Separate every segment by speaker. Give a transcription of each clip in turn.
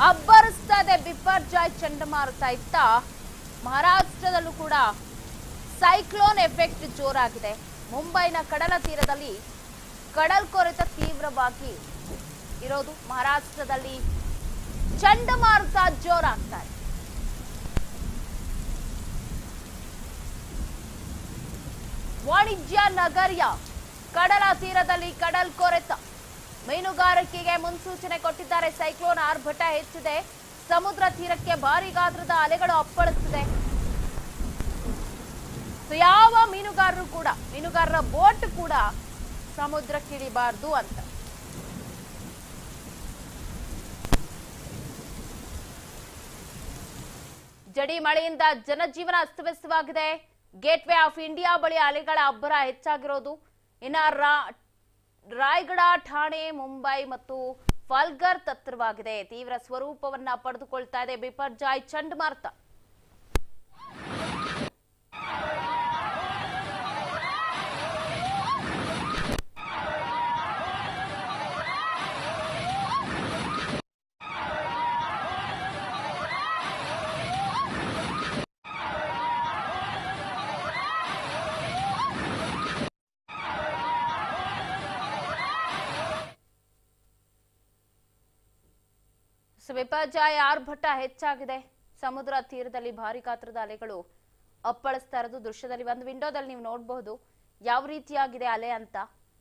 Speaker 1: ಅಬ್ಬರಿಸ್ತಾ ಇದೆ ಬಿಪರ್ಜಾಯ್ ಚಂಡಮಾರುತ ಇತ್ತ ಮಹಾರಾಷ್ಟ್ರದಲ್ಲೂ ಕೂಡ ಸೈಕ್ಲೋನ್ ಎಫೆಕ್ಟ್ ಜೋರಾಗಿದೆ ಮುಂಬೈನ ಕಡಲ ತೀರದಲ್ಲಿ ಕಡಲ್ಕೊರೆತ ತೀವ್ರವಾಗಿ ಇರೋದು ಮಹಾರಾಷ್ಟ್ರದಲ್ಲಿ ಚಂಡಮಾರುತ ಜೋರಾಗ್ತಾ ಇದೆ ವಾಣಿಜ್ಯ ನಗರ್ಯ ಕಡಲ ತೀರದಲ್ಲಿ ಕಡಲ್ ಕೊರೆತ ಮೀನುಗಾರಿಕೆಗೆ ಮುನ್ಸೂಚನೆ ಕೊಟ್ಟಿದ್ದಾರೆ ಸೈಕ್ಲೋನ್ ಆರ್ಭಟ ಹೆಚ್ಚಿದೆ ಸಮುದ್ರ ತೀರಕ್ಕೆ ಭಾರಿ ಗಾತ್ರದ ಅಲೆಗಳು ಅಪ್ಪಳಿಸುತ್ತಿದೆ ಸೊ ಯಾವ ಮೀನುಗಾರರು ಕೂಡ ಮೀನುಗಾರರ ಬೋಟ್ ಕೂಡ ಸಮುದ್ರಕ್ಕಿಳಿಬಾರ್ದು ಅಂತ ಜಡಿ ಮಳೆಯಿಂದ ಜನಜೀವನ ಅಸ್ತವ್ಯಸ್ತವಾಗಿದೆ ಗೇಟ್ ವೇ ಆಫ್ ಇಂಡಿಯಾ ಬಳಿ ಅಲೆಗಳ ಅಬ್ಬರ ಹೆಚ್ಚಾಗಿರೋದು ಇನ್ನ ರಾ- ರಾಯಗಢ ಠಾಣೆ ಮುಂಬೈ ಮತ್ತು ಫಲ್ಗರ್ ತತ್ತರವಾಗಿದೆ ತೀವ್ರ ಸ್ವರೂಪವನ್ನ ಪಡೆದುಕೊಳ್ತಾ ಇದೆ ಬಿಪರ್ಜಾಯ್ ಚಂಡಮಾರುತ ಸೊ ವಿಪರ್ಜಾಯ ಆರ್ಭಟ ಹೆಚ್ಚಾಗಿದೆ ಸಮುದ್ರ ತೀರದಲ್ಲಿ ಭಾರಿ ಗಾತ್ರದ ಅಲೆಗಳು ಅಪ್ಪಳಿಸ್ತಾ ಇರೋದು ದೃಶ್ಯದಲ್ಲಿ ಒಂದು ವಿಂಡೋದಲ್ಲಿ ನೀವು ನೋಡಬಹುದು ಯಾವ ರೀತಿಯಾಗಿದೆ ಅಲೆ ಅಂತ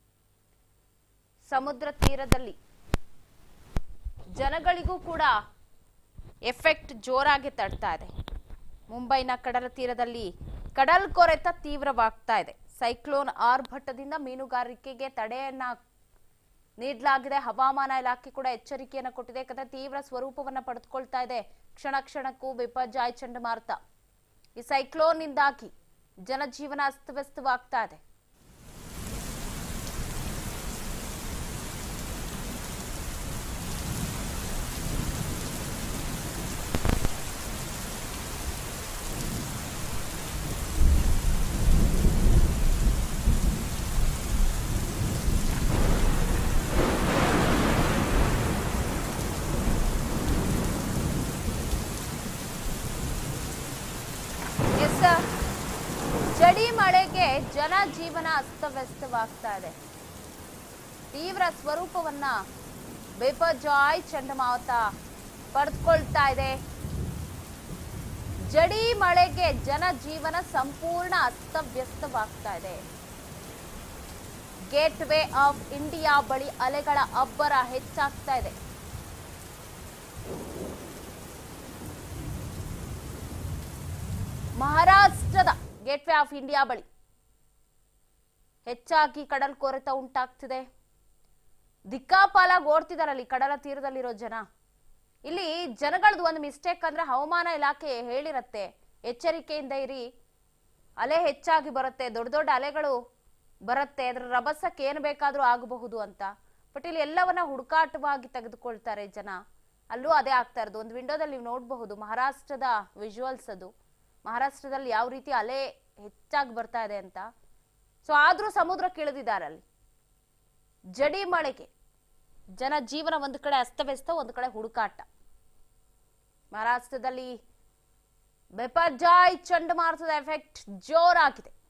Speaker 1: ಸಮುದ್ರ ತೀರದಲ್ಲಿ ಜನಗಳಿಗೂ ಕೂಡ ಎಫೆಕ್ಟ್ ಜೋರಾಗಿ ತಡ್ತಾ ಇದೆ ಮುಂಬೈನ ಕಡಲ ತೀರದಲ್ಲಿ ಕಡಲ್ ಕೊರೆತ ತೀವ್ರವಾಗ್ತಾ ಇದೆ ಸೈಕ್ಲೋನ್ ಆರ್ಭಟದಿಂದ ಮೀನುಗಾರಿಕೆಗೆ ತಡೆಯನ್ನ ನೀಡಲಾಗಿದೆ ಹವಾಮಾನ ಇಲಾಖೆ ಕೂಡ ಎಚ್ಚರಿಕೆಯನ್ನ ಕೊಟ್ಟಿದೆ ಯಾಕಂದ್ರೆ ತೀವ್ರ ಸ್ವರೂಪವನ್ನ ಪಡೆದುಕೊಳ್ತಾ ಇದೆ ಕ್ಷಣ ಕ್ಷಣಕ್ಕೂ ಬಿಪರ್ಜಾಯ್ ಚಂಡಮಾರುತ ಈ ಸೈಕ್ಲೋನ್ನಿಂದಾಗಿ ಜನಜೀವನ ಅಸ್ತವ್ಯಸ್ತವಾಗ್ತಾ ಇದೆ ಎಸ್ ಸರ್. ಜಡಿ ಮಳೆಗೆ ಜನಜೀವನ ಅಸ್ತವ್ಯಸ್ತವಾಗ್ತಾ ಇದೆ ತೀವ್ರ ಸ್ವರೂಪವನ್ನ ಬಿಪರ್ಜಾಯ್ ಚಂಡಮಾರುತ ಪಡೆದುಕೊಳ್ತಾ ಇದೆ ಜಡಿ ಮಳೆಗೆ ಜನಜೀವನ ಸಂಪೂರ್ಣ ಅಸ್ತವ್ಯಸ್ತವಾಗ್ತಾ ಇದೆ ಗೇಟ್ ವೇ ಆಫ್ ಇಂಡಿಯಾ ಬಳಿ ಅಲೆಗಳ ಅಬ್ಬರ ಹೆಚ್ಚಾಗ್ತಾ ಇದೆ ಮಹಾರಾಷ್ಟ್ರದ ಗೇಟ್ ವೇ ಆಫ್ ಇಂಡಿಯಾ ಬಳಿ ಹೆಚ್ಚಾಗಿ ಕಡಲ್ ಕೊರೆತ ಉಂಟಾಗ್ತಿದೆ ದಿಕ್ಕಾಪಾಲಾಗಿ ಓಡ್ತಿದಾರಲ್ಲಿ ಕಡಲ ತೀರದಲ್ಲಿರೋ ಜನ ಇಲ್ಲಿ ಜನಗಳದ್ದು ಒಂದು ಮಿಸ್ಟೇಕ್ ಅಂದ್ರೆ ಹವಾಮಾನ ಇಲಾಖೆ ಹೇಳಿರತ್ತೆ ಎಚ್ಚರಿಕೆಯಿಂದ ಇರಿ ಅಲೆ ಹೆಚ್ಚಾಗಿ ಬರುತ್ತೆ ದೊಡ್ಡ ದೊಡ್ಡ ಅಲೆಗಳು ಬರುತ್ತೆ ಅದ್ರ ರಭಸಕ್ಕೆ ಏನು ಬೇಕಾದ್ರೂ ಆಗಬಹುದು ಅಂತ ಬಟ್ ಇಲ್ಲಿ ಎಲ್ಲವನ್ನ ಹುಡುಕಾಟವಾಗಿ ತೆಗೆದುಕೊಳ್ತಾರೆ ಜನ ಅಲ್ಲೂ ಅದೇ ಆಗ್ತಾ ಇರೋದು ಒಂದು ವಿಂಡೋದಲ್ಲಿ ನೀವು ನೋಡಬಹುದು ಮಹಾರಾಷ್ಟ್ರದ ವಿಜುವಲ್ಸ್ ಅದು ಮಹಾರಾಷ್ಟ್ರದಲ್ಲಿ ಯಾವ ರೀತಿ ಅಲೆ ಹೆಚ್ಚಾಗಿ ಬರ್ತಾ ಇದೆ ಅಂತ ಸೊ ಆದ್ರೂ ಸಮುದ್ರಕ್ಕೆ ಇಳಿದಿದ್ದಾರೆ ಅಲ್ಲಿ ಜಡಿ ಮಳೆಗೆ ಜನ ಜೀವನ ಒಂದು ಕಡೆ ಅಸ್ತವ್ಯಸ್ತ ಒಂದು ಕಡೆ ಹುಡುಕಾಟ ಮಹಾರಾಷ್ಟ್ರದಲ್ಲಿ ಬೆಪರ್ಜಾಯ್ ಚಂಡಮಾರುತದ ಎಫೆಕ್ಟ್ ಜೋರಾಗಿದೆ